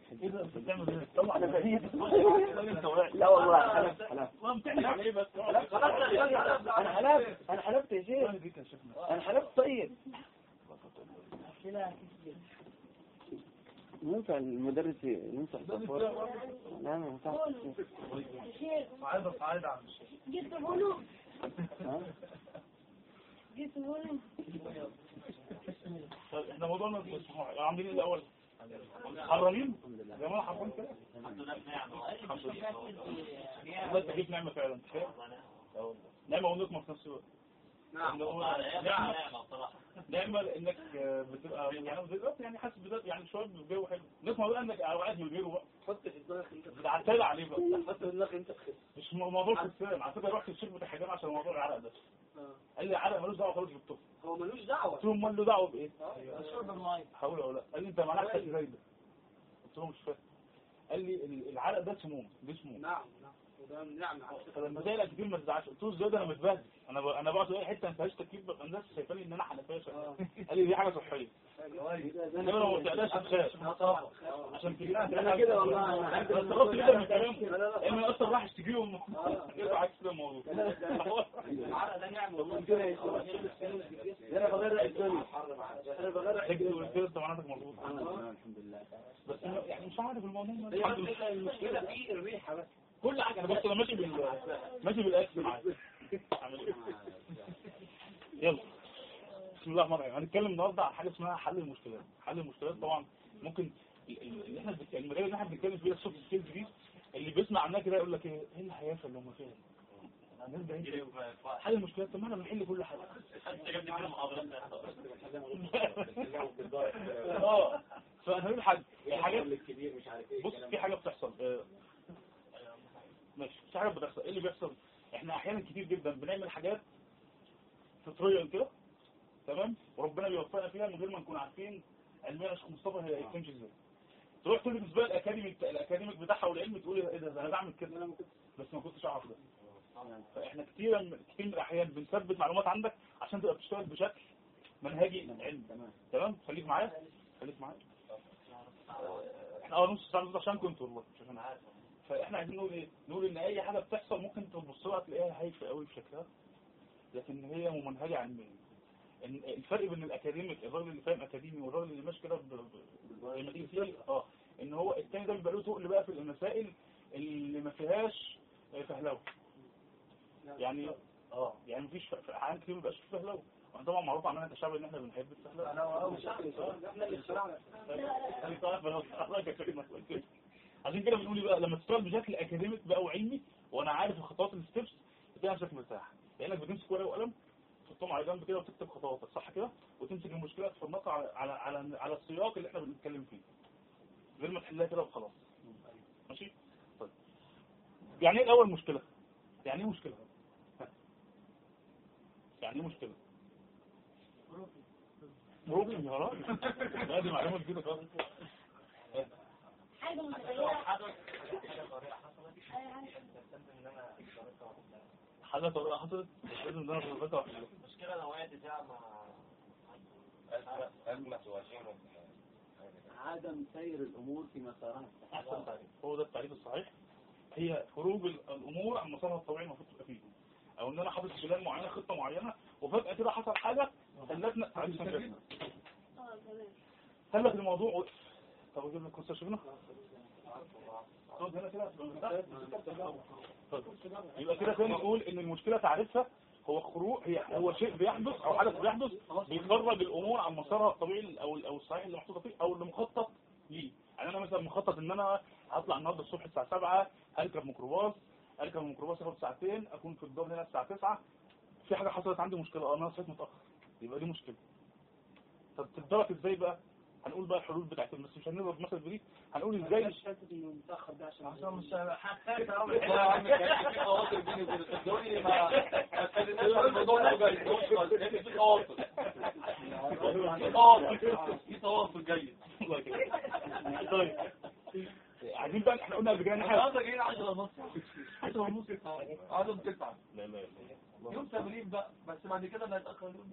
ايه ده انت بتعمل ايه؟ طبعا انا فاهم لا والله حلفت حلفت ما بتعمل ايه بس انا حلفت انا حلفت يا شيخ دي يا شيخنا انا حلفت طيب ينفع المدرس ينفع الصفار لا ما ينفعش عايز عايز عم الشيخ جبت بولو ها؟ جبت بولو طيب احنا موضوعنا مش مهم. عاملين ايه الاول حرامين يا جماعه حرامين كده الحمد لله انت جبت نعمه فعلا انت فاهم نعمه ونقمه في نفس الوقت نعم نعمه نعمه لانك آه، بتبقى يعني دلوقتي يعني حاسس بذات يعني شويه بالجو حلو نقمه بقى انك قاعد من غيره بقى حط في دماغك انت بتعتل عليه بقى حط في دماغك انت تخس مش م- موضوع خسران على فكره رحت الشيخ بتاع حجام عشان موضوع العرق ده قال لي العرق ملوش دعوه خالص بالطفل هو ملوش دعوه قلت له امال له دعوه بايه؟ شرب الماء حاول ولا لا قال لي انت معناها ازاي ده قلت له مش فاهم قال لي ال- العرق ده سموم دي سموم نعم نعم وده نعمة على فكرة فلما زي كتير ما تزعلش قلت له ازاي ده انا متبهدل انا ب... انا بقعد في اي حته ما فيهاش تكييف ببقى الناس شايفاني ان انا حنفيه شغال. قال لي دي حاجه صحيه انما لو ما بتقلقش هتخاف عشان كده انا كده والله انا عندي بس استغربت جدا من كلامه لان انا اصلا راح اشتكيهم يرجع عكس كده الموضوع العرق ده نعمة والله كده يا شيخ. انا بغرق الدنيا انا بغرق تكتب وكده انت معناتك مظبوط الحمد لله بس أنا- يعني مش عارف الموضوع ده. هي الحمد لله. بس المشكلة في الريحة بس كل حاجه انا بص انا ماشي بال ماشي بالاكل معاك أعمل إيه؟ يلا بسم الله الرحمن الرحيم هنتكلم النهارده عن حاجه اسمها حل المشكلات حل المشكلات طبعا ممكن ال- ال- اللي احنا بنتكلم المجال اللي احنا بنتكلم فيه السوفت سكيلز دي اللي بيسمع عنها كده يقول لك ايه ايه الهيافه اللي هم فيها دي؟ الناس ده إيه؟ حل المشكلات طب ما احنا بنحل كل حاجه اه فانا هقول حاجه الحاجات الكبير مش عارف ايه بص في حاجة بتحصل آه، ماشي في حاجة بتحصل ايه اللي بيحصل احنا احيانا كتير جدا بنعمل حاجات فطريا كده تمام وربنا بيوفقنا فيها من غير ما نكون عارفين علميا يا شيخ مصطفى هي بتمشي ازاي تروح تقول بالنسبه الاكاديمي الاكاديميك بتاعها والعلم تقول ايه ده ده انا بعمل كده بس ما كنتش اعرف ده فاحنا كتير من كتير من الاحيان بنثبت معلومات عندك عشان تبقى بتشتغل بشكل منهجي علمي تمام خليك معايا خليك معايا احنا اه نص ساعه بالظبط عشان كنت والله مش عشان عارف. فاحنا عايزين نقول ايه نقول ان اي حاجه بتحصل ممكن تبص لها تلاقيها هايفه قوي في شكلها لكن هي ممنهجه علميا إن الفرق بين الاكاديميك الراجل اللي فاهم اكاديمي والراجل اللي ماشي كده ب- ب- زي ما تيجي فيه اه ان هو التاني ده بيبقى له تقل بقى في المسائل اللي ما فيهاش آه، فهلوه يعني اه يعني مفيش ف- في احيان كتير ما بيبقاش فيه فهلوه واحنا طبعا معروف عننا كشعب ان احنا بنحب الفهلوه احنا اللي اخترعنا خليك تعرف أنا أخرجك يا شيخ مسؤول كده. عشان كده بنقول إيه بقى لما تشتغل بشكل اكاديميك بقى وعلمي وانا عارف الخطوات الستبس بتلاقي نفسك مرتاح لانك بتمسك ورقه وقلم تحطهم على جنب كده وتكتب خطواتك صح كده وتمسك المشكله تفنطها على على على على السياق اللي احنا بنتكلم فيه غير ما تحلها كده وخلاص ماشي طيب يعني ايه الاول مشكله يعني ايه مشكله ها. يعني ايه مشكله بروبلم يا راجل لا دي معلومه جديده خالص حاجة متغيرة حاجه طارئه حصلت لازم ده انا غلطت واحده المشكلة لو هي دفاع مع أزمة وشيمة عدم سير الامور في مسارها احسن تعريف هو ده التعريف الصحيح هي خروج ال- الامور عن مسارها الطبيعي المفروض تبقى فيه او ان انا حاطط بلان معينه خطه معينه وفجاه كده حصل حاجه خلتنا تعريف سنجتنا اه تمام قال لك الموضوع وقف طب اجيب لك كوسه شفنا خد هنا كده اتفضل. يبقى كده تاني نقول ان المشكله تعريفها هو خروج هي هو شيء بيحدث او حدث بيحدث بيخرج الامور عن مسارها الطبيعي او او الصحيح اللي محطوطه فيه او اللي مخطط ليه يعني انا مثلا مخطط ان انا هطلع النهارده الصبح الساعه 7 هركب ميكروباص اركب الميكروباص ياخد ساعتين اكون في الدار هنا الساعه 9 في حاجه حصلت عندي مشكله اه انا صحيت متاخر يبقى دي مشكله طب تتدرك ازاي بقى هنقول بقى الحلول بتاعتهم بس مش هنضرب مثل بدي هنقول ازاي مش حاسس انه متاخر ده عشان عشان مش خايف يا عم كان في خواطر بيني وبين صدقوني ما ما الموضوع ده جاي لان في خواطر في خواطر في تواصل جيد الله يكرمك. طيب عايزين بقى احنا قلنا قبل كده ان احنا النهارده جايين 10 ونص 10 ونص قعدوا 9 لا لا لا يوم تمرين بقى بس بعد كده اللي هيتاخر اليوم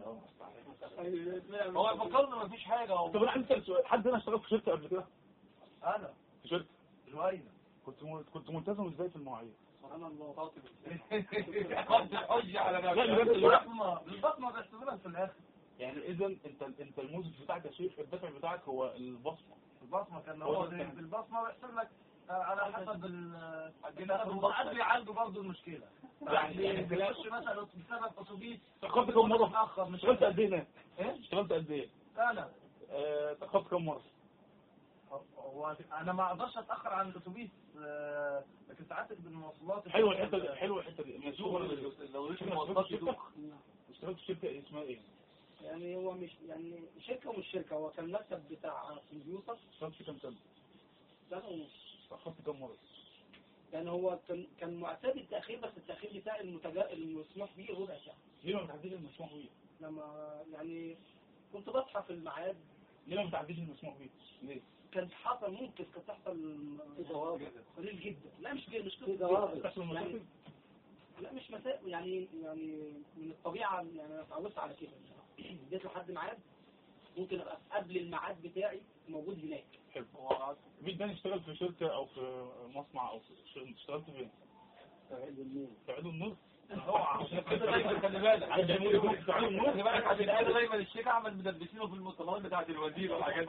ده هو فكرنا مفيش حاجه هو طب انا عندي سؤال حد هنا اشتغل في شركه قبل كده انا في شركه الوينة كنت م- كنت ملتزم ازاي في المواعيد سبحان الله قصد الحجة على لا نفسك بجد البصمة البصمة بيحسبونها في الآخر يعني اذا انت انت الموزك بتاعك يا شيخ الدفع بتاعك هو البصمه البصمة كان هو هو ده زي الكلام. بالبصمة ويحسب لك آه، على حسب ال عندنا في ساعات بيعالجوا برضه المشكلة يعني- يعني بيخش مثلا بسبب أتوبيس اشتغلت كم مره متأخر مش اشتغلت قد ايه هناك؟ إيه؟ اشتغلت قد ايه؟ أنا آه، اتأخرت كم مرة؟ هو انا ما اقدرش اتاخر عن الاتوبيس آه، لكن ساعات بالمواصلات حلوة الحتة دي حلوة الحتة دي مسؤول ولا مش لو ليش اشتغلت مواصلات في يدوخ شركة؟ اشتغلت في شركة اسمها ايه؟ يعني هو مش يعني شركة ومش شركة هو كان مكتب بتاع كمبيوتر اشتغلت في كام سنة؟ سنة ونص اتأخرت كم مرة؟ يعني هو كان كان معتاد التأخير بس التأخير بتاع المتجا... المسموح به ربع ساعة ليه ما بتعديش المسموح بيه؟ لما يعني كنت بصحى في الميعاد ليه ما بتعديش المسموح بيه؟ ليه؟ كانت حصل ممكن كانت تحصل في ضوابط قليل جدا لا مش كده مش في كده ضوابط بتحصل مشاكل؟ لا مش مسائل يعني يعني من الطبيعة يعني انا اتعودت على كده اديت لحد ميعاد ممكن ابقى قبل الميعاد بتاعي موجود هناك حلو مين تاني اشتغل في شركة او في مصنع او في شغل اشتغلت فين؟ في عيد النور؟ عشان كده دايما خلي بالك عايز يعملوا يقولوا في عيد النور؟ خلي بالك عشان كده دايما الشيخ احمد مدبسينه في المصطلحات بتاعت الوزير والحاجات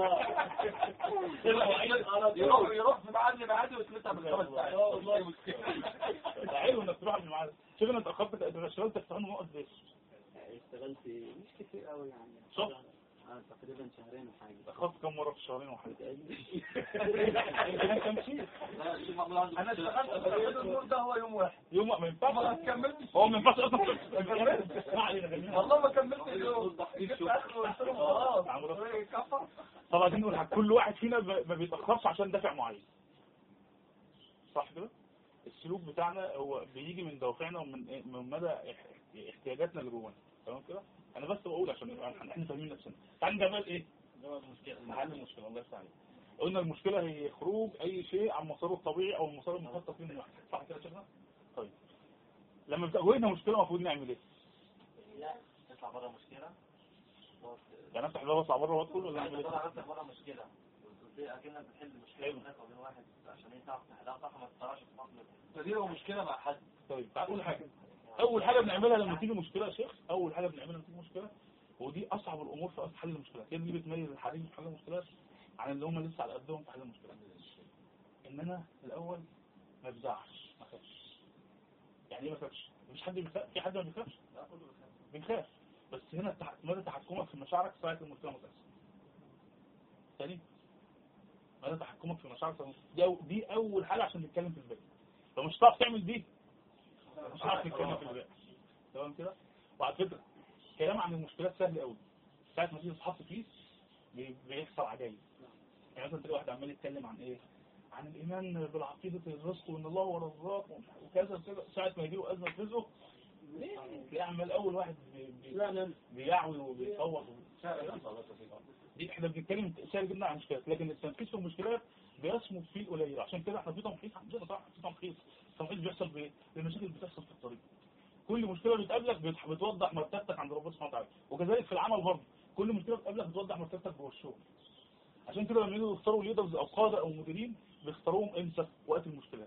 دي يروح يروح في ميعاد لميعاد ويتمتع بالخمس ساعات اه والله. مش مشكلة. ده حلو انك تروح بالميعاد شوف انا اتأخرت انت اشتغلت في عنه نقط ليه؟ اشتغلت مش كتير قوي يعني شهر؟ آه، تقريبا شهرين وحاجة اتأخرت كم مرة في الشهرين وحاجة؟ لا، الشيخ محمود عنده انا مشكلة. اشتغلت في عيد النور ده هو يوم واحد يوم ما ما ينفعش كملتش هو ما ينفعش اصلا ما علينا خلينا والله ما كملت اليوم جبت اخر وقلت لهم خلاص عمرو. إيه، كفر طبعا عايزين نقول حاجة. كل واحد فينا ب- ما بيتأخرش عشان دافع معين صح كده؟ السلوك بتاعنا هو بيجي من دوافعنا ومن إيه؟ من مدى اح- احتياجاتنا اللي جوانا تمام كده؟ انا بس بقول عشان نبقى احنا فاهمين نفسنا تعال نجمع ايه؟ نحل المشكلة الله يفتح عليك قلنا المشكلة هي خروج اي شيء عن مساره الطبيعي او المسار المخطط ليه من واحد صح كده يا شيخنا؟ طيب لما بتواجهنا مشكلة المفروض نعمل ايه؟ تطلع بره مشكلة يعني افتح الباب اطلع بره وادخل ولا اعمل ايه؟ تطلع نفسك بره مشكلة وتبتدي اكنك بتحل مشكلة بينك وبين واحد عشان انت تعرف تحلها صح ما تطلعش في فصل فدي لو مشكلة مع حد طيب تعال نقول حاجة اول حاجة بنعملها لما تيجي مشكلة يا شيخ اول حاجة بنعملها لما تيجي مشكلة ودي اصعب الامور في حل المشكلات هي دي بتميز الحريم في حل المشكلات عن اللي هم لسه على قدهم في حل المشكلات ان انا الاول ما افزعش ما اخافش يعني ايه ما اخافش مش حد بيخاف في حد ما بيخافش بنخاف بس هنا التح- مدى تحكمك في مشاعرك ساعة المشكلة ما تحصل تاني مدى تحكمك في مشاعرك ساعة المشكلة. دي, أو دي اول حاجة عشان نتكلم في الباقي لو مش هتعرف تعمل دي مش عارف نتكلم في الباقي تمام كده وعلى فكره كلام عن المشكلات سهل قوي ساعه ما تيجي تحط فيه بي- بيحصل عجايب يعني مثلا تلاقي واحد عمال يتكلم عن ايه عن الايمان بالعقيده الرزق وان الله هو الرزاق وكذا وكذا ساعه ما يجي له ازمه في رزقه تلاقيه عمال اول واحد بي- بي- بيعوي وبيصوت دي احنا بنتكلم سهل جدا عن المشكلات لكن التنفيذ في المشكلات بيصمد فيه القليل عشان كده احنا في تمحيص عندنا صح في تمحيص التمحيص بيحصل بايه؟ المشاكل بتحصل في الطريق كل مشكله بتقابلك بت- بتوضح مرتبتك عند ربنا سبحانه وتعالى وكذلك في العمل برضه كل مشكله بتقابلك بتوضح مرتبتك جوه الشغل عشان كده لما يجوا يختاروا ليدرز او قاده او مديرين بيختاروهم امتى وقت المشكلات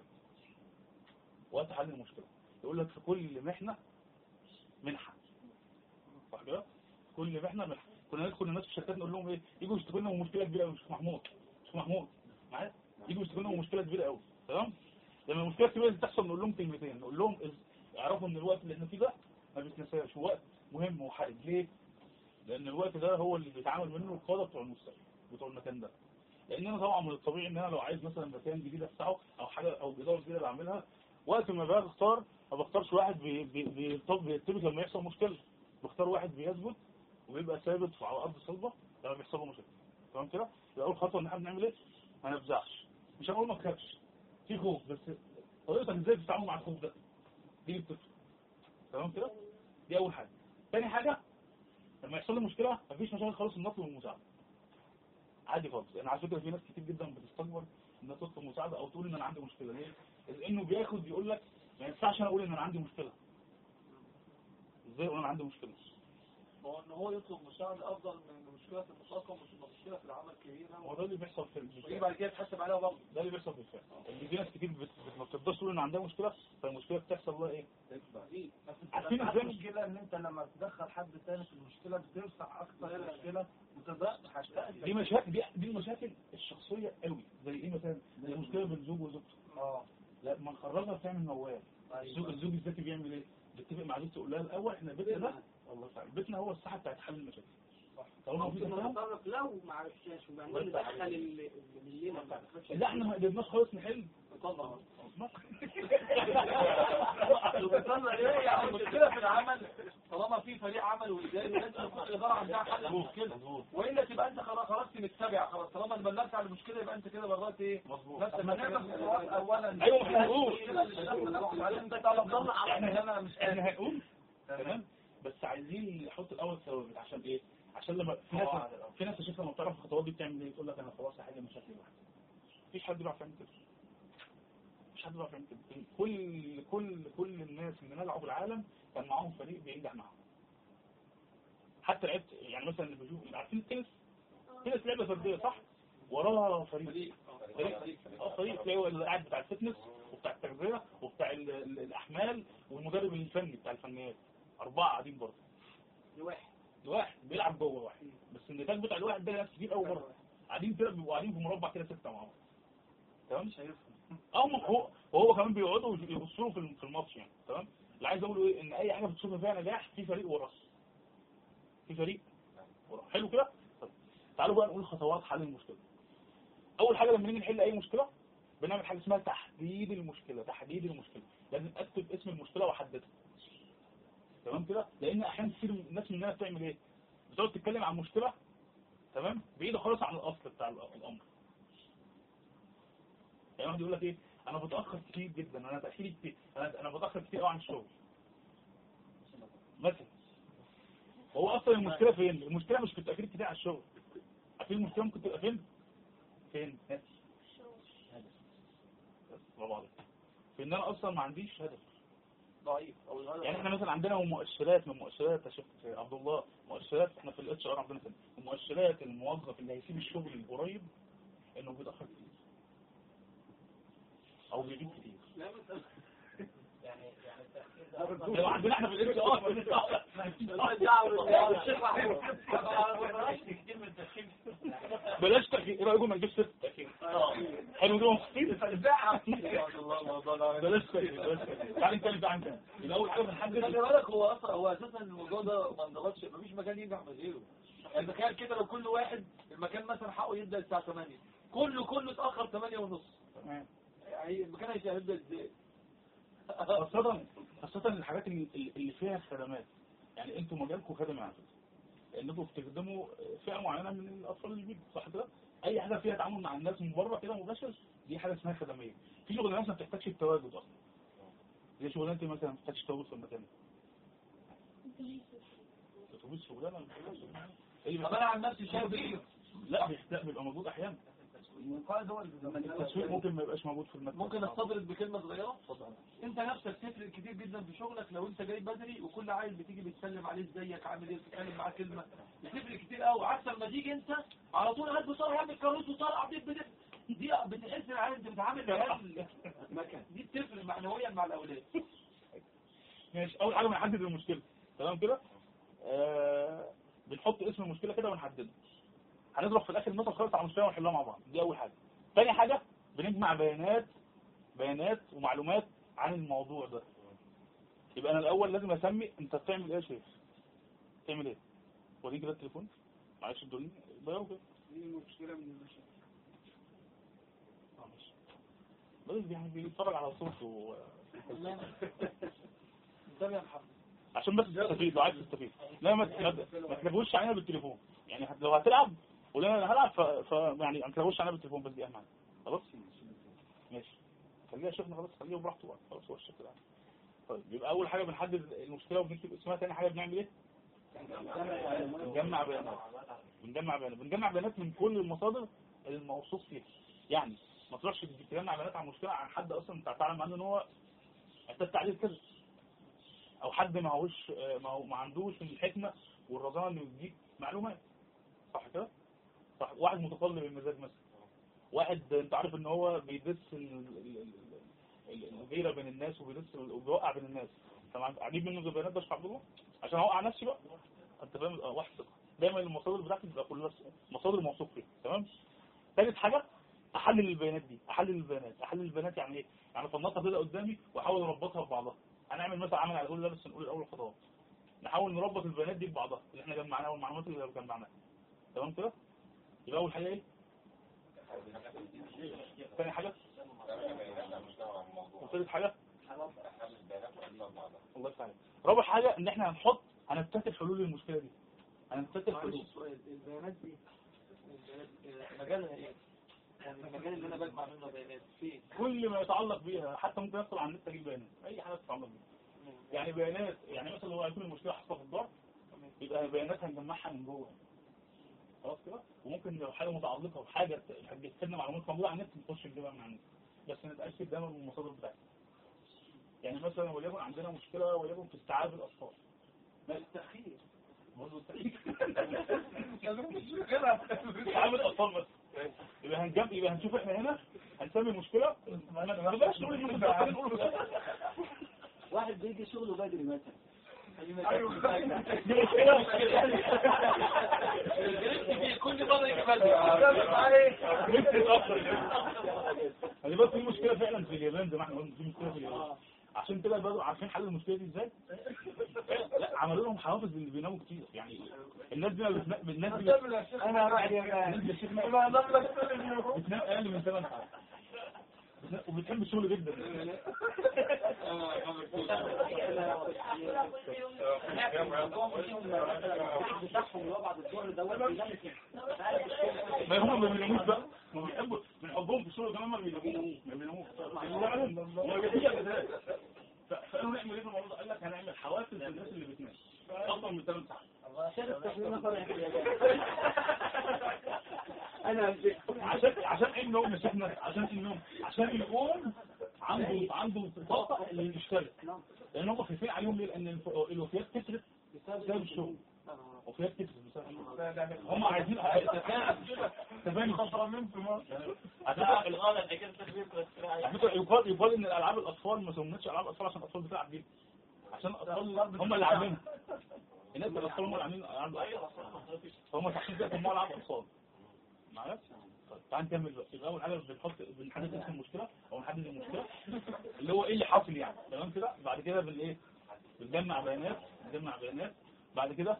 وقت حل المشكله يقول لك في كل محنه منحه صح كده كل محنه منحه كنا ندخل الناس في الشركات نقول لهم ايه يجوا يشتكوا لنا من مشكله كبيره قوي مش محمود مش محمود معايا يجوا يشتكوا لنا من مشكله كبيره قوي تمام لما المشكله الكبيره دي تحصل نقول لهم كلمتين نقول لهم إز- اعرفوا ان الوقت اللي احنا فيه ده ما بيتنساش وقت مهم وحرج ليه؟ لان الوقت ده هو اللي بيتعامل منه القاده بتوع المستشفى بتوع المكان ده لان انا طبعا من الطبيعي ان انا لو عايز مثلا مكان جديد افتحه او حاجه او اداره جديده بعملها وقت ما باجي اختار ما بختارش واحد بي- بي- بيرتبط بيرتبط لما يحصل مشكله بختار واحد بيثبت وبيبقى ثابت على ارض صلبه لما بيحصل له مشكله تمام كده يبقى اول خطوه ان احنا بنعمل ايه ما نفزعش مش هنقول ما تخافش في خوف بس طريقتك ازاي تتعامل مع الخوف ده دي اللي بتفرق تمام كده دي اول حاجه تاني حاجه لما يحصل لي مشكله مفيش مشاكل خالص نطلب المساعده عادي خالص انا على فكره في ناس كتير جدا بتستكبر انها تطلب مساعده او تقول ان انا عندي مشكله ليه؟ لانه بياخد يقول لك ما ينفعش انا اقول ان انا عندي مشكله ازاي اقول انا عندي مشكله هو ان هو يطلب مساعدة افضل من مشكلة في المطلقة ومش مشكلة في العمل كبيرة هو ده اللي بيحصل في ويجي الفعل بعد كده يتحسب عليها برضه ده اللي بيحصل في الفعل اللي في ناس كتير بت- بت- ما بتقدرش تقول ان عندها مشكله فالمشكله بتحصل لها ايه؟ عارفين ازاي المشكلة ان انت لما تدخل حد تاني في المشكلة بتوسع اكتر المشكلة وتبقى دي مشاكل دي, دي المشاكل الشخصيه قوي زي ايه مثلا؟ زي مشكله بين زوج وزوجته اه لا ما نخرجها بتعمل موال الزوج الزوج الذاتي بيعمل ايه؟ بيتفق مع زوجته يقول لها الاول احنا بيتنا ده الله يسعدك بيتنا هو الساحه بتاعت حل المشاكل طالما في ممكن تفاهم نتصرف لو ما عرفناش وبعدين ندخل ال- اللي مننا ما دخلش لا احنا ما قدرناش خالص نحل طبعا ما- وبتصنع ايه يعني المشكلة في العمل طالما في فريق عمل وإداري لازم يكون الإدارة عندها حل المشكلة وإلا تبقى أنت خلاص خرجت متبع خلاص طالما بلغت على المشكلة يبقى أنت كده بررت إيه نفسك ما نعمل خطوات اولا ايوه ما احنا هنقول بعدين انت طالب ضمن على احنا انا مش احنا هنقول تمام بس عايزين نحط الاول ثوابت عشان ايه عشان لما في ناس في ناس تشوف لما بتعرف الخطوات دي بتعمل ايه تقول لك انا خلاص هحل مشاكلي لوحدي مفيش حد بيعرف يعمل كده مفيش حد بيعرف يعمل كده كل كل كل الناس اللي نجحوا العالم كان معاهم فريق بينجح معاهم حتى لعبت يعني مثلا اللي بيشوف عارفين التنس التنس لعبه فرديه صح وراها فريق فريق اه فريق تلاقيه اللي قاعد بتاع الفتنس وبتاع التغذيه وبتاع ال- ال- الاحمال والمدرب الفني بتاع الفنيات اربعه قاعدين برضه لواحد واحد بيلعب جوه واحد بس النتاج بتاع الواحد ده ناس كتير قوي بره قاعدين كده بيبقوا قاعدين في مربع كده سته مع بعض تمام اه ما هو وهو كمان بيقعدوا يبصوا له في الم- في الماتش يعني تمام اللي عايز اقوله ايه ان اي حاجه بتشوفها فيها نجاح في فريق وراه في فريق وراه حلو كده طب تعالوا بقى نقول خطوات حل المشكله اول حاجه لما نيجي نحل اي مشكله بنعمل حاجه اسمها تحديد المشكله تحديد المشكله لازم اكتب اسم المشكله واحددها تمام كده لان احيانا كتير من الناس مننا بتعمل ايه بتقعد تتكلم عن مشكله تمام بعيده خالص عن الاصل بتاع الأ- الامر يعني واحد يقول لك ايه انا بتاخر كتير جدا انا تاخيري كتير انا انا بتاخر كتير قوي عن الشغل مثلا هو اصلا المشكله فين المشكله مش في التاخير كتير عن الشغل عارفين المشكله ممكن تبقى فين فين هدف بس برافو عليك في ان انا اصلا ما عنديش هدف ضعيف أو الغلط يعني احنا مثلا عندنا مؤشرات من مؤشرات يا شيخ عبد الله مؤشرات احنا في الاتش ار عندنا كده من مؤشرات الموظف اللي هيسيب الشغل القريب انه بيتاخر كتير او بيجيب كتير لو عندنا احنا في الاتش ار بلاش تاخير ايه رايكم ما نجيبش سيره التاخير حلو كده مبسوطين بلاش تاخير بلاش تاخير تعالى نتكلم بقى عن ده يبقى اول حاجه بنحدد خلي بالك هو اصلا هو اساسا الموضوع ده ما انضغطش مفيش مكان ينجح من غيره يعني تخيل كده لو كل واحد المكان مثلا حقه يبدا الساعه 8 كله كله اتاخر 8 ونص تمام. يعني المكان هيبدا ازاي؟ خاصة خاصة الحاجات اللي, اللي فيها خدمات يعني انتوا مجالكم خدمة على فكرة لانكم بتخدموا فئة معينة من الاطفال اللي بيجوا صح كده اي حاجة فيها تعامل مع الناس من بره كده مباشر دي حاجة اسمها خدمية في شغلانات ما بتحتاجش التواجد اصلا زي شغلانة إيه مثلا ما بتحتاجش تواجد في المكان اتوبيس شغلانة ما بتحتاجش شغلانة. اللي طب انا عن نفسي شايف ايه؟ لا بيحتاج بيبقى موجود احيانا القائد هو اللي التسويق ممكن ما يبقاش موجود في المكان ممكن استطرد بكلمه صغيره؟ انت نفسك تفرق كتير جدا في شغلك لو انت جاي بدري وكل عيل بتيجي بتسلم عليه ازيك عامل ايه بتتكلم معاه كلمه بتفرق كتير قوي عكس لما تيجي انت على طول قلب بسرعه يعمل كاروت وطالع دي بت- دي بتحس ان انت بتتعامل مع مكان دي بتفرق معنويا مع الاولاد ماشي اول حاجه بنحدد المشكله تمام كده آه بنحط اسم المشكله كده ونحدده هنضرب في الاخر مثلا خالص على المشكله ونحلها مع بعض دي اول حاجه تاني حاجه بنجمع بيانات بيانات ومعلومات عن الموضوع ده يبقى انا الاول لازم اسمي انت بتعمل ايه يا شيخ بتعمل ايه وريني كده التليفون معلش ادوني بيانه كده دي مشكلة من المشاكل اه ماشي بس يعني بيتفرج على صوت و... انتبه يا محمد عشان بس تستفيد لو عايز تستفيد لا ما ما ما تلغوش علينا بالتليفون يعني لو هتلعب قول لنا انا هلعب ف... ف... يعني ما تلغوش علينا بالتليفون بس دي اهم حاجه خلاص ماشي خليها شيخنا خلاص خليه براحته بقى خلاص هو الشيخ العام طيب يبقى اول حاجه بنحدد المشكله وبنكتب اسمها ثاني حاجه بنعمل ايه بنجمع بيانات بنجمع بيانات بنجمع بيانات من كل المصادر الموصوف فيها يعني ما تروحش تجمع بيانات عن مشكله عن حد اصلا انت تعلم عنه ان هو اعتدت عليه كذا او حد ما هوش ما, هو ما عندوش الحكمه والرزانه اللي بتجيب معلومات صح كده صح واحد متقلب المزاج مثلا واحد انت عارف ان هو بيدس ال- ال- ال- ال- الغيره بين الناس وبيدس وبيوقع بين الناس طبعا اجيب منه البيانات ده يا شيخ عبد الله عشان اوقع نفسي بقى انت فاهم اه، واحد ثقه دايما المصادر بتاعتي بتبقى كلها مصادر موثوق فيها تمام ثالث حاجه احلل البيانات دي احلل البيانات احلل البيانات يعني ايه يعني فنطها كده قدامي واحاول اربطها ببعضها هنعمل مثلا عمل على كل ده بس نقول الاول الخطوات نحاول نربط البيانات دي ببعضها اللي احنا جمعناها والمعلومات اللي جمعناها تمام كده يبقى اول حاجه ايه ثاني حاجه وثالث حاجه الله يفتح عليك رابع حاجه ان احنا هنحط هنبتكر حلول للمشكله دي هنبتكر حلول معلش سؤال البيانات دي البيانات آه، مجالها ايه؟ يعني المجال اللي انا بجمع منه بيانات فين؟ كل ما يتعلق بيها حتى ممكن يدخل على النت اجيب بيانات اي حاجه تتعلق بيها يعني بيانات يعني مثلا لو هيكون المشكله حصلت في الدار يبقى بيانات هنجمعها من جوه خلاص كده وممكن لو حاجه متعلقه بحاجه تجسدنا معلومات موجوده على النت نخش نجيبها من على النت بس نتاكد دايما من المصادر بتاعتها يعني مثلا وليكن عندنا مشكله وليكن في استيعاب الاطفال التأخير برضه التأكيد. استيعاب الاطفال بس يبقى هنجمع يبقى هنشوف احنا هنا هنسمي المشكله ما نقدرش نقول ان المتأخرين يقولوا كده. واحد بيجي شغله بدري مثلا دي مشكله كل مرة يجي بدري نفسي اتاخر يعني بس في مشكله فعلا في اليابان زي ما احنا قلنا في مشكله في اليابان عشان كده بدأوا عارفين حل المشكله دي ازاي؟ لا عملوا لهم حوافز اللي بيناموا كتير يعني الناس دي ما بتنا- الناس دي انا راح يا الناس دي يا شيخنا بتنام اقل من 8 ساعات بتنام- وبتحب الشغل جدا بتاعهم اللي هو بعد الظهر دوت بينام فيه. ما هم ما بيناموش بقى ما بيحبوا من حبهم في الشغل كمان ما بيناموش ما بيناموش ما بيجيش أجازات. ف- فقالوا نعمل ايه في الموضوع ده؟ قال لك هنعمل حوافز للناس اللي بتنام اكتر من 8 ساعات انا عشان عشان ايه النوم يا شيخنا عشان ايه النوم عشان يقوم عنده عنده طاقه اللي يشتغل لان هم خايفين عليهم ليه لان الف- الوفيات كترت بسبب الشغل وفيات كترت بسبب هم عايزين تفاني خطره منهم في مصر على الغلط كده تخفيف فكره يقال يقال ان الالعاب الاطفال ما سميتش العاب اطفال عشان الاطفال بتلعب بيها عشان الاطفال هم اللي عاملينها الناس الاطفال هم اللي عاملين العاب الاطفال فهم عشان كده سموها العاب اطفال معايا طيب تعال نكمل بقى يبقى اول حاجه بنحط بنحدد اسم المشكله او نحدد المشكله اللي هو ايه اللي حاصل يعني تمام كده بعد كده بن ايه بنجمع بيانات نجمع بيانات بعد كده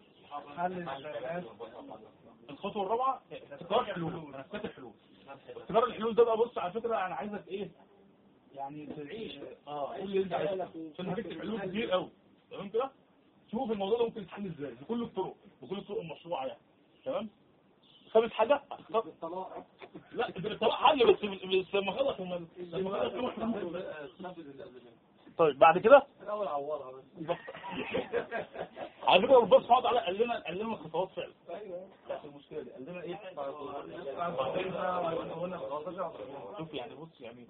الخطوه الرابعه ابتكار حلول هنبتكر حلول ابتكار الحلول ده بقى بص على فكره انا عايزك ايه يعني تعيش اه قول اللي انت عايزه عشان هتكتب حلول كتير قوي تمام كده شوف الموضوع ده ممكن يتحل ازاي بكل الطرق بكل الطرق المشروعه يعني تمام خامس حاجه اختار لا بالطلاق حل بس بس لما خلص لما لما خلص طيب بعد كده الاول عوضها بس على فكره ربنا سبحانه وتعالى قال لنا قال لنا الخطوات فعلا بتاعت المشكله دي قال لنا ايه شوف يعني بص يعني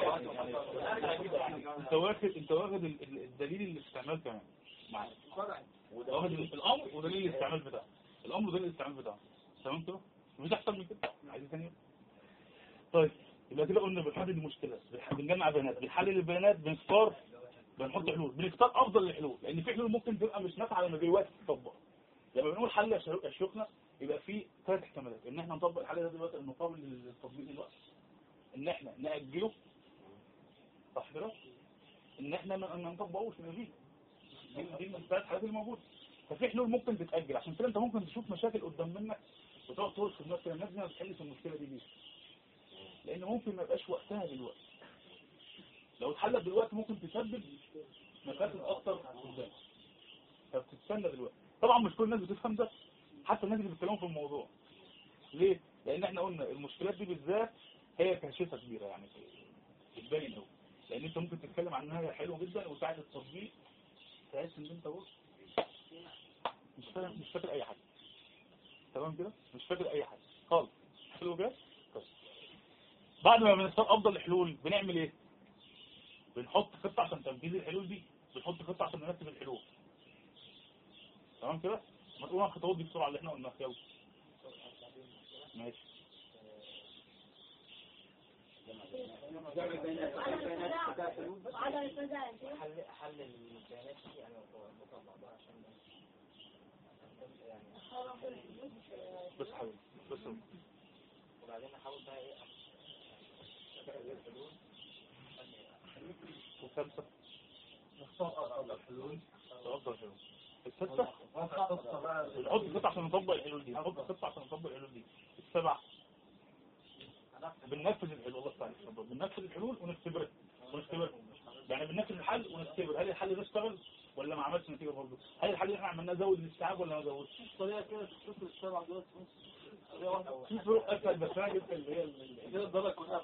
يعني انت واخد انت واخد ال- ال- الدليل الاستعمال كمان معاك واخد الامر ودليل الاستعمال بتاعه الامر ودليل الاستعمال بتاعه تمام كده مش احسن من كده عايز ثانيه طيب يبقى كده قلنا بنحدد المشكله بنح- بنجمع بيانات بنحلل البيانات بنختار بنحط حلول بنختار افضل الحلول لان في حلول ممكن تبقى مش نافعه لما دلوقتي تطبق لما بنقول حل يا شباب- يا شيوخنا يبقى في ثلاث احتمالات ان احنا نطبق الحل ده دلوقتي المقابل للتطبيق دلوقتي ان احنا ناجله صح كده ان احنا ما ما نطبقوش نلغيه دي دي من الثلاث حالات الموجوده ففي حلول ممكن تتاجل عشان كده انت ممكن تشوف مشاكل قدام منك وتقعد ترشد نفسك الناس دي ما بتحلش المشكله دي ليه لان ممكن ما يبقاش وقتها دلوقتي لو اتحلت دلوقتي ممكن تسبب مشاكل اكتر قدام فبتستنى دلوقتي طبعا مش كل الناس بتفهم ده حتى الناس اللي بيتكلموا في الموضوع ليه لان احنا قلنا المشكلات دي بالذات هي كاشفه كبيره يعني بتبين قوي لان انت ممكن تتكلم عنها هي حلوه جدا وساعه التطبيق تحس ان انت بص مش فاهم مش فاكر اي حاجه تمام كده مش فاكر اي حاجه خالص حلو كده طيب. بعد ما بنختار افضل الحلول بنعمل ايه بنحط خطه عشان تنفيذ الحلول دي بنحط خطه عشان نرتب الحلول تمام كده ما تقول الخطوات دي بسرعه اللي احنا قلناها يلا ماشي جمع بيانات بيانات بتاع الحلول وعدم الفزع يا شيخ حل حل البيانات دي يعني مطلع بعضها عشان يعني خلاص الفلوس بس حبيبي بس وبعدين نحاول بقى ايه وخمسة أفضل حلول الستة نحط الستة عشان نطبق الحلول دي نحط الستة عشان نطبق الحلول دي السبعة بننفذ الحلول الله يفتح عليك يا شباب. بننفذ الحلول ونختبرها ونختبرها يعني بننفذ الحل ونختبر هل الحل ده اشتغل ولا ما عملش نتيجة برضه هل الحل اللي احنا عملناه زود الاستيعاب ولا ما زودش طريقة كده تشوف السبعة دول في فروق اسهل بس انا جبت اللي هي ال- كده الدرجة كلها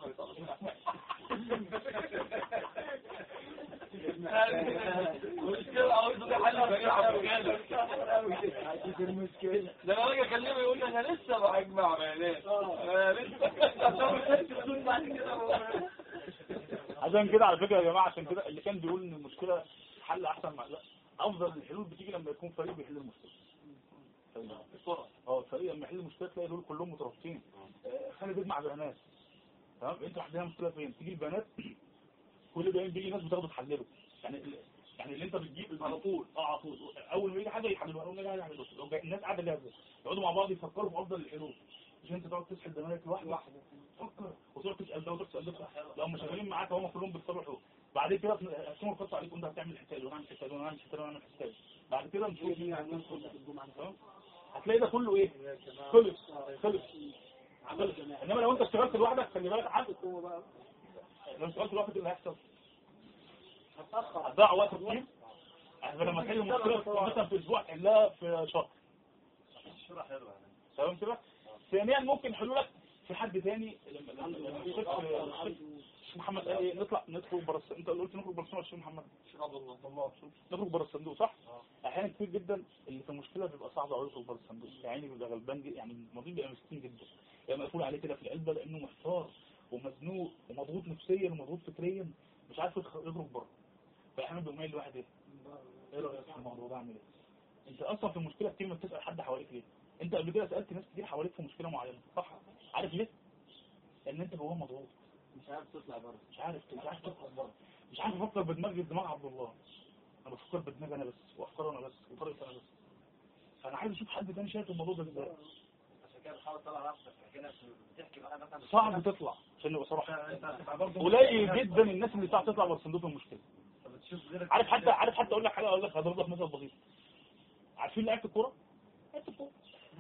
المشكلة عاوزه ده حل سريع دي المشكلة ده انا راجل اكلمه يقول لي انا لسه بجمع بيانات انا لسه عشان بعد كده عشان كده على فكرة يا جماعة عشان كده اللي كان بيقول ان المشكلة حل احسن مع لا افضل الحلول بتيجي لما يكون فريق بيحل المشكلة بسرعة اه الفريق لما يحل المشكلة تلاقي دول كلهم مترابطين آه، خلي بيجمع بيانات تمام انت عندنا مشكلة فين تيجي البيانات كل بيان بيجي ناس بتاخده تحلله يعني ال- يعني اللي انت بتجيب على طول اه على طول اول ما يجي حاجه يحللوها اول ما يجي حاجه يحللوها لو جاي- الناس قاعده جاهزه يقعدوا مع بعض يفكروا في افضل الحلول مش انت تقعد تسحل دماغك لوحدك فكر وتقعد تسال ده وتسال ده لو مش شغالين معاك هم كلهم بيختاروا حلول بعد كده تقسموا الخطه عليكم انت هتعمل الحكايه دي وانا هعمل الحكايه دي وانا هعمل الحكايه دي وانا هعمل الحكايه دي بعد كده نشوف مين هيعمل تمام؟ هتلاقي ده كله ايه خلص خلص خلص انما لو انت اشتغلت لوحدك خلي بالك عدد لو اشتغلت لوحدك ايه اللي هيحصل هتضيع وقت كتير احنا لما تحل المشكله مثلا في اسبوع تحلها في شهر صورة حلوة تمام كده ثانيا ممكن حلولك في حد تاني لما لما لما الشيخ الشيخ محمد قال ايه نطلع نخرج بره الصندوق انت قلت نخرج بره الصندوق يا شيخ محمد نخرج بره الصندوق صح احيانا كتير جدا اللي في المشكله بيبقى صعب قوي يخرج بره الصندوق يعني بيبقى غلبان جدا يعني المريض بيبقى مسكين جدا يبقى مقفول عليه كده في العلبه لانه محتار ومزنوق ومضغوط نفسيا ومضغوط فكريا مش عارف يخ- يخرج بره فاحيانا بيقوم قايل لواحد ايه ايه رايك في الموضوع ده اعمل ايه انت اصلا في المشكله كتير ما بتسال حد حواليك ليه انت قبل كده سالت ناس كتير حواليك في مشكله معينه صح عارف ليه لان انت جواه مضغوط مش عارف تطلع بره مش عارف مش عارف تفكر بره مش عارف افكر بدماغي بدماغ عبد الله انا بفكر بدماغي انا بس وافكار انا بس وطريقتي انا بس فانا عايز اشوف حد تاني شايف الموضوع ده ازاي عشان كده بتحاول تطلع نفسك كده بتحكي بقى مثلا صعب تطلع عشان نبقى صراحه انت هتبقى برضه قليل جدا الناس اللي بتعرف تطلع بره صندوق المشكله بتشوف غيرك عارف حتى عارف حتى اقول لك حاجه اقول لك هضرب لك مثل بسيط عارفين لعيبه الكوره لعيبه الكوره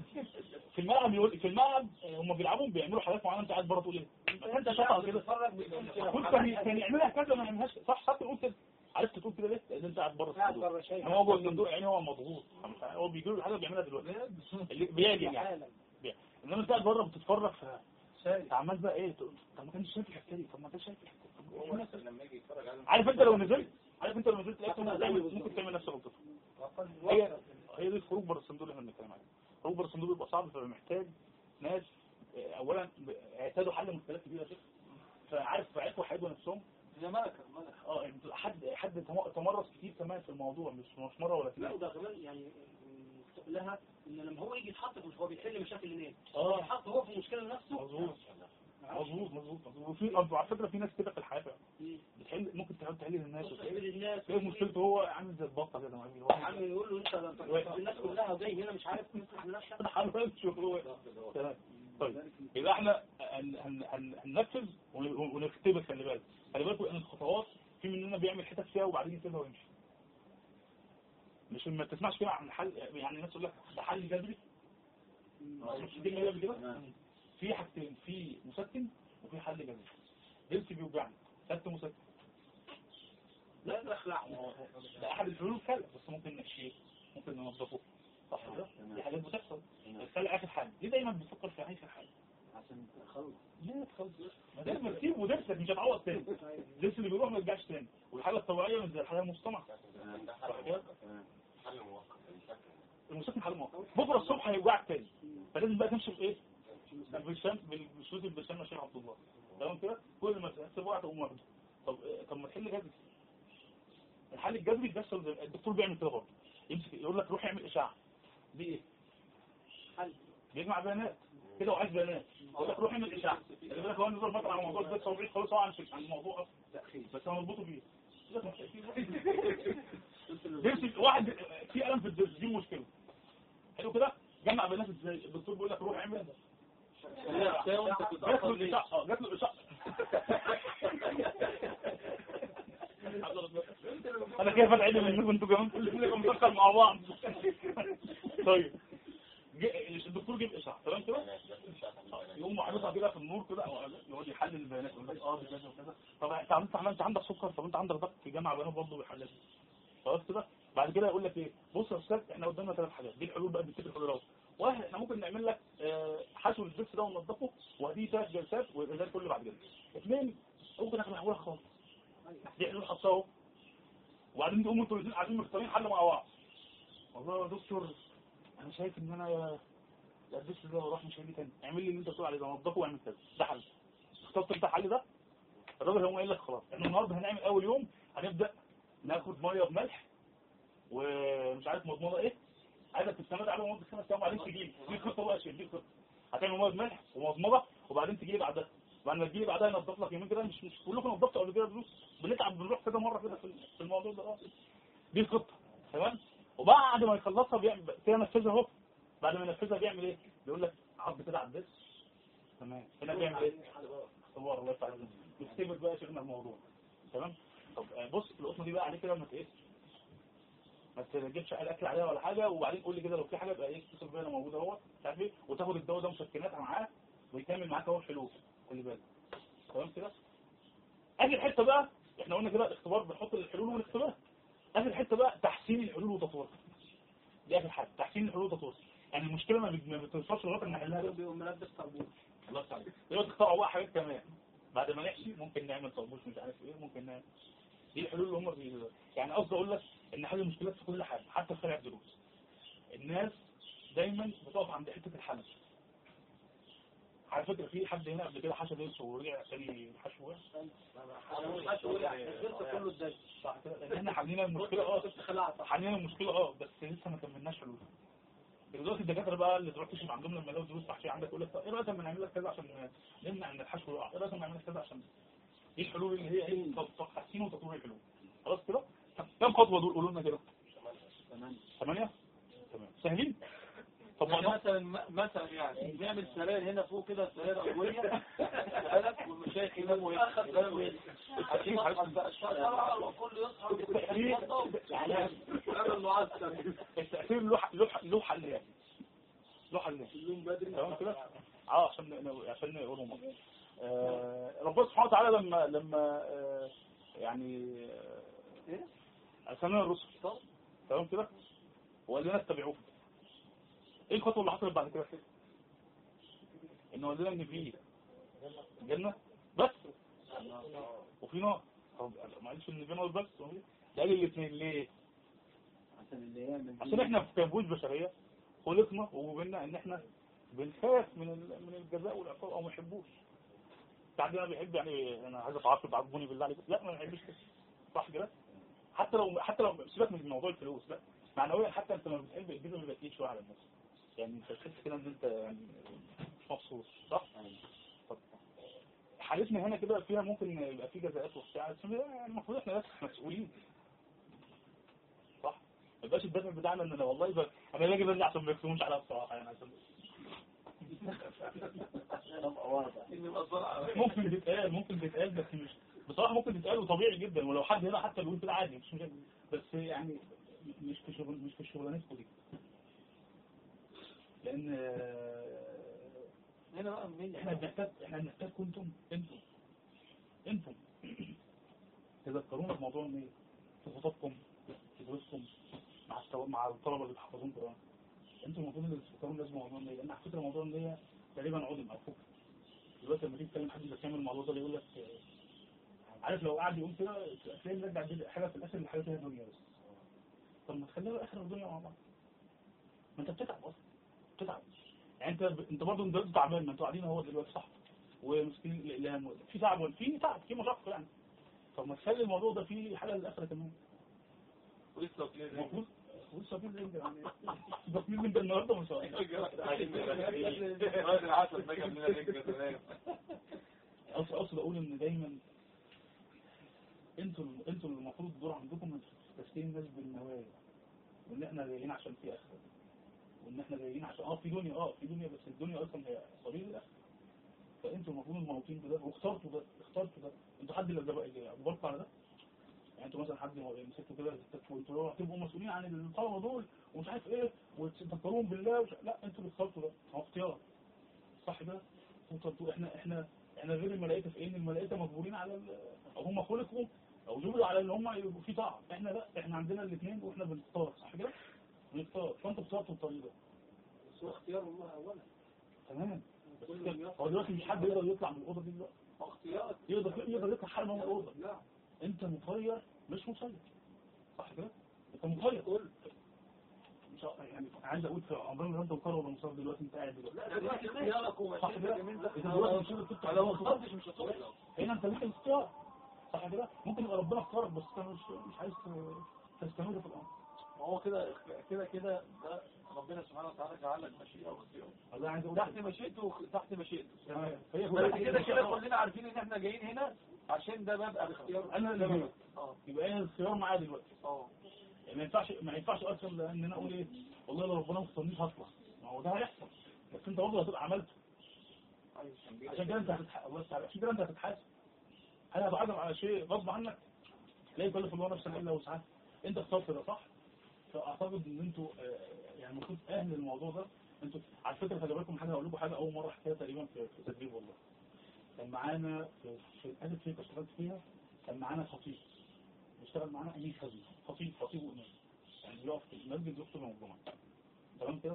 في الملعب يقول في الملعب آه، هم بيلعبوا بيعملوا حاجات معينه انت قاعد بره تقول ايه انت شاطر كده كنت كان كان يعملها كذا ما يعملهاش صح صح تقول كده عرفت تقول كده ليه لان انت قاعد بره قاعد الصندوق بره شايف هو جوه الصندوق يعني هو مضغوط هو بيجي له الحاجه بيعملها دلوقتي اللي بيعجن يعني بيعجن. انما انت قاعد بره بتتفرج ف عمال بقى ايه تقول طب ما كانش شايف الحته دي طب ما كانش شايف الحته دي لما يجي يتفرج على عارف انت لو نزلت عارف انت لو نزلت لقيت ممكن تعمل ممكن تعمل نفس غلطتك هي هي دي الخروج بره الصندوق اللي احنا بنتكلم عليه الخروج بره الصندوق بيبقى صعب فبيبقى محتاج ناس اه، اولا ب- اعتادوا حل مشكلات كبيره كده فعارف عرفوا يحيدوا نفسهم هي ملكة ملكة اه يعني بتبقى حد حد تم- تمرس كتير كمان في الموضوع مش مش مره ولا لا اثنين وده كمان يعني م، لها ان لما هو يجي يتحط في هو بيحل مشاكل الناس اه يتحط هو في مشكله لنفسه مظبوط مظبوط مظبوط مظبوط وفي أنتوا على فكره في ناس كده في الحياه فعلا. مم. بتحل ممكن تحاول تحل للناس بص وتلاقي يقابل الناس تلاقي مشكلته هو عامل زي البطه كده ما يا عم يقول له انت لما الناس كلها جاي هنا مش عارف تفتح لنفسك حرام شوف هو تمام طيب يبقى احنا هن- هن- هن- هننفذ ون- ونختبر خلي بالك خلي بالكم ان الخطوات في مننا بيعمل حتت فيها وبعدين يسيبها ويمشي مش ما تسمعش كده عن حل يعني الناس تقول لك ده حل جذري مش دي اللي قبل كده في حاجتين في مسكن وفي حل جذري ضرسي بيوجعني خدت مسكن لا ده اخلع ده احد الحلول كلا بس ممكن نحشيه ممكن ننظفه صح كده دي حاجات بتحصل الخلع اخر حاجه ليه دايما بتفكر في اخر حاجه عشان تخلص ليه تخلص ما ده لما تسيبه ودرسك مش هتعوض تاني الدرس اللي بيروح ما يرجعش تاني والحاله الطبيعيه مش زي الحاله المصطنعه صح كده المسكن حل مؤقت بكره الصبح هيوجعك تاني فلازم بقى تمشي بايه بالبرشام بالشروط البرشام يا شيخ عبد الله تمام كده كل ما تحس بوقت تقوم واخده طب إيه، طب ما تحل جذري الحل الجذري بيحصل زي الدكتور بيعمل كده برضه يمسك يقول لك روح اعمل اشعه دي ايه حل بيجمع بيانات كده وعايز بيانات يقول لك روح اعمل اشاعه اللي بالك هو نزل فتره على موضوع البث وبعيد خالص هو عن عن الموضوع اصلا بس انا مربوطه بيه يقول لك مش درس واحد في قلم في الدرس دي مشكله حلو كده جمع بيانات ازاي الدكتور بيقول لك روح اعمل جات له الاشاعه اه جات له الاشاعه انا كيف ادعي منكم انتوا كمان كلكم مدخل مع بعض طيب جه- الدكتور جيب اشعه تمام كده يقوم معرضها كده في النور كده أو يقعد يحلل البيانات يقول لك اه دي كذا وكذا طب انت انت انت عندك سكر طب انت عندك ضغط في جامعه بيانات برضه بيحللها خلاص كده بعد كده يقول لك ايه بص يا استاذ احنا قدامنا ثلاث حاجات دي الحلول بقى بتكتب الحلول واحد احنا ممكن نعمل لك آه، حشو الجبس ده وننضفه وهديه ثلاث جلسات ويبقى كله بعد كده اثنين ممكن اخلعه لك خالص دي حلول حطها اهو وبعدين تقوموا انتوا الاثنين قاعدين مختارين حل مع بعض والله يا دكتور انا شايف ان انا لا الدش ده وراح مش هيجي تاني اعمل لي اللي انت بتقول عليه ده نضفه واعمل كذا ده حل اخترت انت الحل ده الراجل هيقوم قايل لك خلاص احنا النهارده هنعمل اول يوم هنبدا ناخد ميه بملح ومش عارف مضمضه ايه عايزك تستمر على مده خمس ايام وبعدين تجي لي دي الخطه بقى شيل دي الخطه هتعمل ميه بملح ومضمضه وبعدين تجي لي بعدها بعد ما تجي لي بعدها ينضف لك يومين كده مش مش كلكم نضفتوا قبل كده دروس بنتعب بنروح كده مره كده في في الموضوع ده اه دي الخطه تمام وبعد ما يخلصها بيعمل كده نفذها اهو بعد ما ينفذها بيعمل ايه بيقول لك عض كده على الدس تمام هنا بيعمل ايه اختبار الله يفتح عليك يختبر بقى شيخنا الموضوع تمام طب آه، بص القطمه دي بقى عليه كده ما ايه ما تجيبش الاكل عليها ولا حاجه وبعدين قول لي كده لو في حاجه يبقى ايه اتصل بيا انا موجود اهو مش عارف ايه وتاخد الدواء ده مسكنات معاه ويكمل معاك اهو الحلول خلي بالك تمام كده اخر حته بقى احنا قلنا كده الاختبار بنحط الحلول والاختبار اخر حته بقى تحسين الحلول وتطويرها دي اخر حاجه تحسين الحلول وتطويرها يعني المشكله ما بت- ما بتوصلش لغايه ان نحلها بس. بيبقوا ملبس طربوش الله يستر عليك دلوقتي اخترعوا بقى حاجات كمان بعد ما نحشي ممكن نعمل طربوش مش عارف ايه ممكن نعمل دي الحلول اللي هم بي... يعني قصدي اقول لك ان حل المشكلات في كل حاجه حتى في خلع الدروس الناس دايما بتقف عند حته الحنش على فكره في حد هنا قبل كده حشى ضرس ورجع تاني حشو وقع انا مش عارف اقول يعني الجلسه كله ازاي صح كده لان احنا حلينا المشكله اه خلعت صح حلينا المشكله اه بس لسه ما كملناش حلول دلوقتي الدكاتره بقى اللي تروح تكشف عندهم لما يلاقوا دروس تحشيه عندك يقول لك طب ايه رايك اما نعمل لك كذا عشان نمنع ان الحشو يقع ايه رايك اما نعمل لك كذا عشان دي الحلول اللي هي ايه تحسين وتطوير الحلول خلاص كده طب كم خطوه دول قولوا لنا كده ثمانيه تمام سهلين طب يعني ما مثلا مثلا يعني نعمل سراير هنا فوق كده سراير قوية بالك والمشايخ يناموا هنا يناموا هنا عشان يصحى بقى الشهر وكل يصحى يعني يعمل معسكر التأثير له ح- له ح- له حلين له حلين تمام كده اه عشان ن- عشان نقولوا مرة آه ربنا سبحانه وتعالى لما لما آه يعني آه ارسلنا الرسل تمام كده وقال لنا اتبعوه ايه الخطوه اللي حصلت بعد كده انه قال لنا ان في جنه بس وفي نار طب ما قالش ان في نار بس ده قال الاثنين ليه عشان احنا في كنبوش بشرية خلقنا وجبنا ان احنا بنخاف من ال- من الجزاء والعقاب او ما نحبوش بعدين انا بيحب يعني انا عايز اتعاقب عاقبوني بالله عليك لا ما بحبش كده صح كده حتى لو حتى لو سيبك من موضوع الفلوس لا معنويا حتى انت ما بتحب الجزء بيبقى تقيل شويه على الناس يعني انت تحس كده ان انت يعني مش مبسوط صح طب حالتنا هنا كده فيها ممكن يبقى في جزاءات وبتاع بس يعني المفروض احنا ناس مسؤولين صح ما يبقاش الدافع بتاعنا ان انا والله بقى انا باجي بدري عشان ما يكتبوش عليا بصراحه يعني عشان ممكن تتقال ممكن تتقال بس مش بصراحه ممكن تتقال وطبيعي جدا ولو حد هنا حتى بيقول كده عادي مش مشكلة. بس يعني مش في شغل مش في شغلانتكم دي لان آه، هنا بقى مين احنا بنحتاج احنا بنحتاجكم انتم انتم انتم تذكرونا بموضوع النية في خططكم في دروسكم مع السوا- مع الطلبه اللي بيحفظون قران انتم المفروض اللي تفكرون لازم موضوع النية لان على فكره موضوع النية تقريبا عدم او فكر دلوقتي لما تيجي تكلم حد بيعمل الموضوع ده يقول لك آه، عارف لو قعد يقول كده تلاقيه مرجع بيد- حاجه في الاخر الحاجه فيها دنيا بس طب ما تخليها بقى اخر الدنيا مع بعض ما انت بتتعب اصلا بتتعب يعني انت ب... انت برضه انت تعبان ما انتوا قاعدين اهو دلوقتي صح ومسكين الاقلام و- في تعب ولا- في تعب في مشقه يعني طب ما تخلي الموضوع ده فيه حاجه للاخره كمان ولسه في المفروض بص في الرنجة يعني ده في الرنجة النهارده مش عارف. راجل العسل بقى من الرجل تمام اصل اقصد اقول ان دايما انتوا انتوا اللي المفروض الدور عندكم تسكين الناس بالنوايا وان احنا جايين عشان في اخره وان احنا جايين عشان اه في دنيا اه في دنيا بس الدنيا اصلا هي سبيل الاخره فانتوا المفروض المنوطين بده واخترتوا ده اخترتوا ده انتوا حد اللي بقى اجبركم على ده يعني انتوا مثلا حد مسكتوا كده وانتوا هتبقوا مسؤولين عن الطلبه دول ومش عارف ايه وتذكروهم بالله وش... لا انتوا اللي اخترتوا ده هو اختيار صح كده انتوا انتوا- احنا احنا احنا غير الملائكه في ايه ان الملائكه مجبورين على ال... او هم خلقوا او جبلوا على ان هم يبقوا في طاعه احنا لا احنا عندنا الاثنين واحنا بنختار صح كده بنختار فانتوا اخترتوا الطريق ده بس هو اختيار الله اولا تمام بس كل كده. يوم هو دلوقتي مش حد يقدر يطلع من الاوضه دي دلوقتي هو اختيار يقدر يقدر يطلع حالا من الاوضه لا انت مخير مش مسير صح كده انت مخير كل مش ع- يعني عايز اقول في عمرنا ما انت مقرر ولا مصاب دلوقتي انت قاعد دلوقتي لا دلوقتي اختيارك صح كده ومشيتك من انت دلوقتي مش قادر تطلع لو ما اخترتش مش هتوصل هنا انت ليك الاختيار صح كده ممكن يبقى ربنا اختارك بس انت مش مش عايز ت- تستمر في الامر ما هو كده كده كده ده ربنا سبحانه وتعالى جعل لك مشيئة واختيار والله عايز اقول تحت مشيئته وخ- تحت مشيئته تمام. هي بس كلها كده كده كلنا عارفين ان احنا جايين هنا عشان ده باب الاختيار انا اللي جاي. اه يبقى انا الاختيار معايا دلوقتي اه يعني ما ينفعش ما ينفعش اصلا لان انا اقول ايه والله لو ربنا ما اختارنيش هطلع ما هو ده هيحصل بس انت برضه هتبقى عملته عشان كده انت هتتحاسب الله يستعان عشان كده انت هتتحاسب انا بعزم على شيء غصب عنك لا يكلف الله نفسا الا وسعها انت اخترت ده صح فاعتقد ان انتوا آه، يعني المفروض اهل الموضوع ده انتوا على فكره خلي بالكم حاجه هقول لكم حاجه اول مره احكيها تقريبا في في تدريب والله كان معانا في في الادب فيك اشتغلت فيها كان معانا خطيب بيشتغل معانا امين خزي خطيب خطيب وامام يعني بيقف في المسجد يخطب يوم الجمعه تمام كده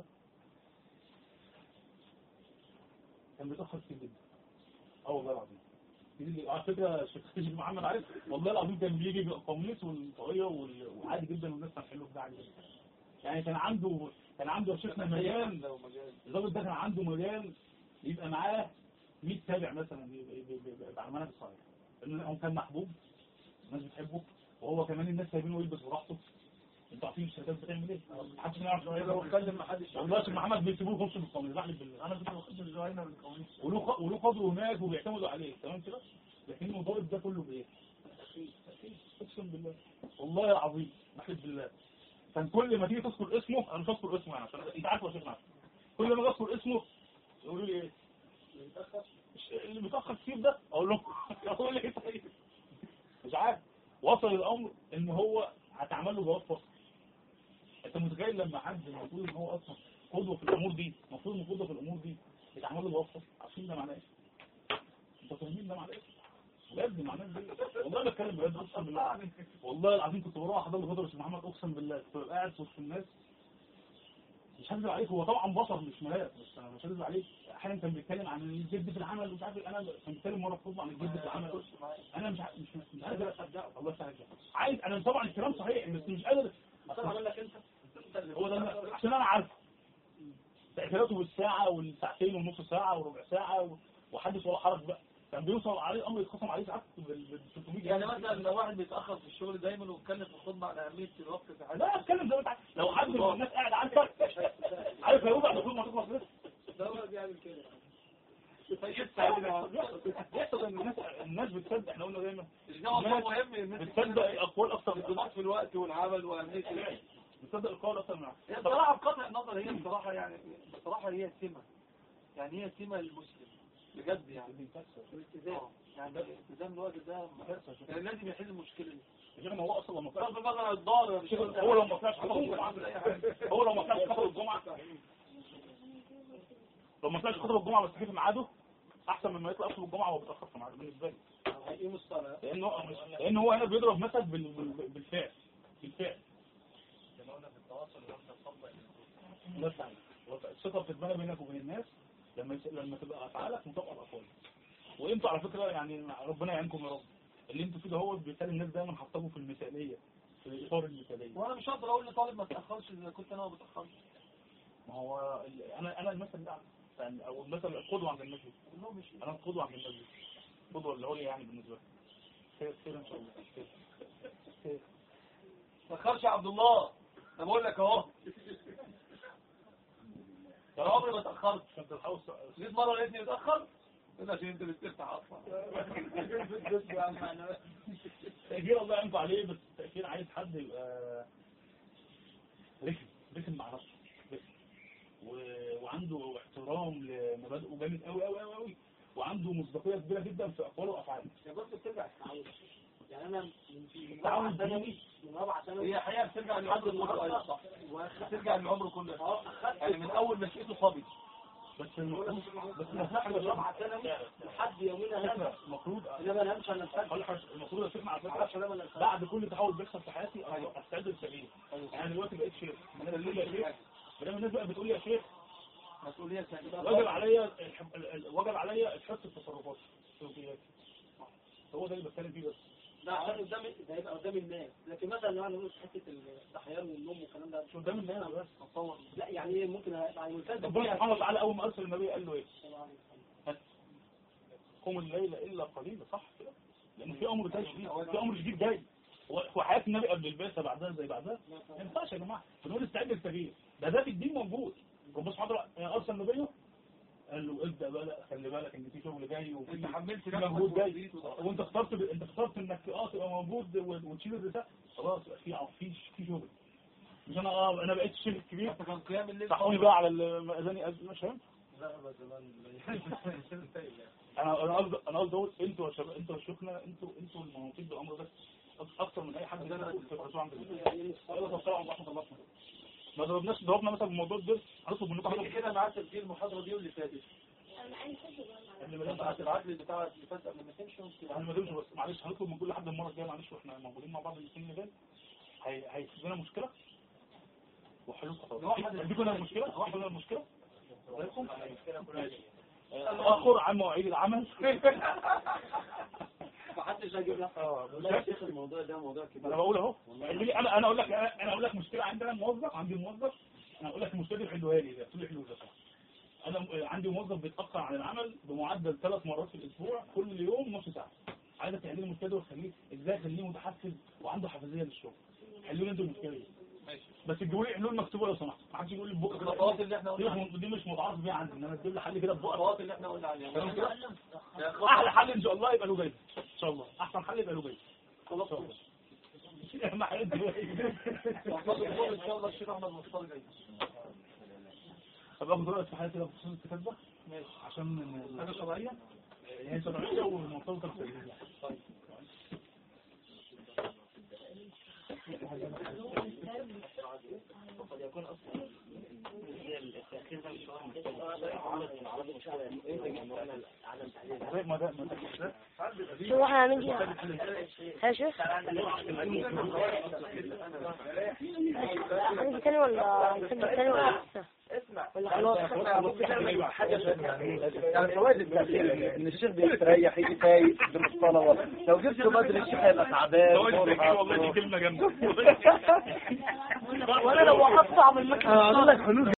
كان بيتاخر كتير جدا اه والله العظيم بيجي- على فكره شيخ شيخ محمد عارف والله العظيم كان بيجي بالقميص والطاقيه وال- وعادي جدا والناس كانت حلوه ده عادي جدا يعني كان عنده كان عنده يا شيخنا مجال لو مجال الراجل ده كان عنده مجال يبقى معاه 100 تابع مثلا على المنهج الصحيح لان هو كان محبوب الناس بتحبه وهو كمان الناس سايبينه يلبس براحته انتوا عارفين الشركات بتعمل ايه؟ محدش يعرف لو اتكلم محدش والله شيخ محمد بيسيبوه يخش بالقميص بحلف بالله انا كنت باخد الجواهر بالقميص وله ق- وله قدر هناك وبيعتمدوا عليه تمام كده لكن المضارب ده كله بايه؟ اقسم بالله والله العظيم بحلف بالله كان كل ما تيجي تذكر اسمه انا مش هذكر اسمه يعني عشان انت عارف يا شيخ محمد كل ما اذكر اسمه يقولوا لي ايه؟ مش- اللي متاخر كتير ده اقول لهم اقول ايه طيب؟ مش عارف وصل الامر ان هو هتعمل له جواز فصل انت متخيل لما حد المفروض ان هو اصلا قدوه في الامور دي المفروض انه قدوه في الامور دي يتعمل له جواز فصل عارفين ده معناه ايه؟ انتوا فاهمين ده معناه ايه؟ بجد معناه ايه؟ والله بتكلم بجد اقسم بالله والله العظيم كنت بروح احضر له فتره محمد اقسم بالله كنت ببقى قاعد في وسط الناس مش هكذب عليك هو طبعا بشر مش ملاك بس انا مش هكذب عليك احيانا كان بيتكلم عن الجد في العمل ومش عارف إيه. انا كان بيتكلم مره في خطبه عن الجد في العمل انا مش عارف مش مش عارف اصدقه الله يسهل عايز انا طبعا الكلام صحيح بس مش قادر طبعا اقول لك انت انت اللي هو ده اللي- عشان انا عارف تأثيراته بالساعة والساعتين ونص ساعة وربع ساعة و- وحدث ولا حرج بقى كان بيوصل عليه الأمر يتخصم عليه ساعات بال بال 300 جنيه. يعني مثلا لو واحد بيتأخر في الشغل دايما واتكلم في الخطبة عن أهمية الوقت في حياته لا اتكلم زي ما انت عايز. لو حد من الناس قاعد عارفك عارف هيوضع دخول ما تخلص لسه ده هو بيعمل كده يحصل ان الناس الناس بتصدق احنا قلنا دايما الجواب ده مهم إن أنت بتصدق الاقوال اكتر من الانضباط في الوقت والعمل وأهمية الوقت بتصدق الاقوال اكتر من هي بصراحة بقطع النظر هي بصراحة يعني بصراحة هي سمة يعني هي سمة المسلم بجد يعني الالتزام آه. يعني التزام الوقت ده يعني لازم يحل المشكلة دي غير ما هو اصلا لما طلع بغض النظر عن الضار مش هو لو ما طلعش خطر الجمعه هو لو ما طلعش خطر الجمعه لو ما طلعش خطر الجمعه بس جه في ميعاده احسن من ما يطلع اخر الجمعه وهو بيتاخر في ميعاده بالنسبه لي هيقيموا الصلاه لانه لانه هو هنا بيضرب مثل بال- بال- بالفعل بالفعل الله يستعين. الثقه بتتبنى بينك وبين الناس لما يس- لما تبقى افعالك مطابقه لاقوالك وانتوا على فكره يعني ربنا يعينكم يا رب اللي انتوا فيه ده هو بيخلي الناس دايما حاطاكم في المثاليه في الاطار المثاليه وانا مش هقدر اقول لطالب ما تاخرش اذا كنت انا ما بتاخرش ما هو ال- انا انا المثل ده يعني او المثل القدوه عند الناس دي. كلهم مش انا القدوه عند الناس دي القدوه اللي هو يعني بالنسبه لي خير خير ان شاء الله خير خير ما تاخرش يا عبد الله انا بقول لك اهو انا عمري ما اتاخرت كنت الحوص 100 مره لقيتني متاخر قلت عشان انت اللي بتفتح اصلا التأخير الله ينفع عليه بس التأخير عايز حد يبقى رخم رخم مع نفسه رخم. و- وعنده احترام لمبادئه جامد قوي قوي قوي قوي وعنده مصداقية كبيرة جدا في أقواله وأفعاله يا بص بترجع التعود يعني انا من من التعود رابعه ثانوي من رابعه ثانوي هي حقيقه بترجع لحد للعمر كله النهارده ايوه صح واخدت بترجع للعمر كله اه اخدت يعني من اول ما لقيته صبي بس المفروض بس من المفروض رابعه ثانوي لحد يومنا هذا المفروض انما انا امشي انا الفجر أقول لك حاجة، المفروض يا شيخنا على ما فكرة اعرفش انام انا الفجر بعد كل تحول بيحصل في حياتي أنا استعد للتغيير يعني دلوقتي بقيت شيخ انا بقول يا شيخ بدل الناس بقى بتقول يا شيخ مسؤوليه ثانيه وجب عليا الحب... ال- ال- وجب عليا حفظ التصرفات سلوكيات هو ده اللي بتكلم فيه بس ده عشان قدام ده يبقى قدام الناس لكن مثلا لو انا بقول في حته الصحيان والنوم والكلام ده مش قدام الناس بس اتصور لا يعني ايه ممكن ابقى ملتزم ربنا فيها. سبحانه وتعالى اول ما ارسل النبي قال له ايه طبعاً. قم الليل الا قليلا صح كده لان في امر جاي جديد في امر جديد جاي هو هو حياه النبي قبل البعثه بعدها زي بعدها ما ينفعش يا جماعه بنقول استعد للتغيير ده ده في الدين موجود ربنا سبحانه وتعالى ارسل نبيه قال له ابدا بقى لا، خلي بالك ان في شغل جاي وفي انت حملت في نفسك مجهود جاي وزيت وصح. وانت اخترت ب... انت اخترت انك اه تبقى موجود و- وتشيل الرساله خلاص يبقى في في في شغل مش انا اه انا بقيت الشيخ الكبير انت كان قيام الليل صحوني بقى على الاذاني مش فاهم انا انا قصدي انا قصدي اقول انتوا يا شباب انتوا يا شيوخنا انتوا انتوا المنوطين بالامر ده أك- اكتر من اي حد هنا في الرسول عند الله ايوه والسلام ورحمه الله وبركاته ما ضربناش ضربنا مثلا بموضوع الدرس هنطلب منكم كده حاجه كده معاك تسجيل المحاضره دي واللي فاتت انا عندي فكره قبل ما انت نبدا هتبعت لي بتاع اللي فات قبل ما تمشي انا ما دمش بس معلش هنطلب من كل حد المره الجايه معلش واحنا موجودين مع بعض الاثنين اللي جاي هي هيسيب لنا مشكله وحلول خطوات اديكم انا المشكله واحد لنا المشكله رايكم ماشي. تاخر عن مواعيد العمل محدش هيجيب لك اه والله يا شيخ الموضوع ده موضوع كبير انا بقول اهو اللي انا انا اقول لك انا اقول لك مشكله عندنا موظف عندي موظف انا اقول لك المشكله دي حلوها لي قلت له حلوها صح انا م- عندي موظف بيتاخر عن العمل بمعدل ثلاث مرات في الاسبوع كل يوم نص ساعه عايزك تحل لي المشكله دي وتخليه ازاي اخليه متحفز وعنده حافزيه للشغل حلوا لي انتوا المشكله دي ماشي بس تجيبوا لي حلول مكتوبه لو سمحت ما حدش يقول لي ببقى الخطوات اللي احنا دي قلنا عليها مش- دي مش متعارف بيها عندي انما تجيب لي حل كده ببقى الخطوات اللي احنا قلنا عليها تمام كده؟ يا احلى حل ان شاء الله يبقى له جايزه ان شاء الله احسن حل يبقى له جايزه خلاص ان شاء الله اهم حاجه دلوقتي خطوات ان شاء الله الشيخ احمد مصطفى جاي طب اخد رأيك في حاجه كده بخصوص الكتاب ده ماشي عشان حاجه شرعيه هي شرعيه ومرتبطه بالتجربه قد يكون اصلا هي التاخير ده مش عرض من عرض المشكله دي عدم تحليل ما ده ما ده شو احنا عاملين فيها يا شيخ عندي تاني ولا نسجل تاني ولا لسه ولا خلاص يعني فوائد التأخير ان الشيخ بيستريح يجي فايق قدام الطلبة لو جبته بدري الشيخ هيبقى تعبان والله دي كلمه جامده وانا لو وقفت اعمل لك اقول لك حلول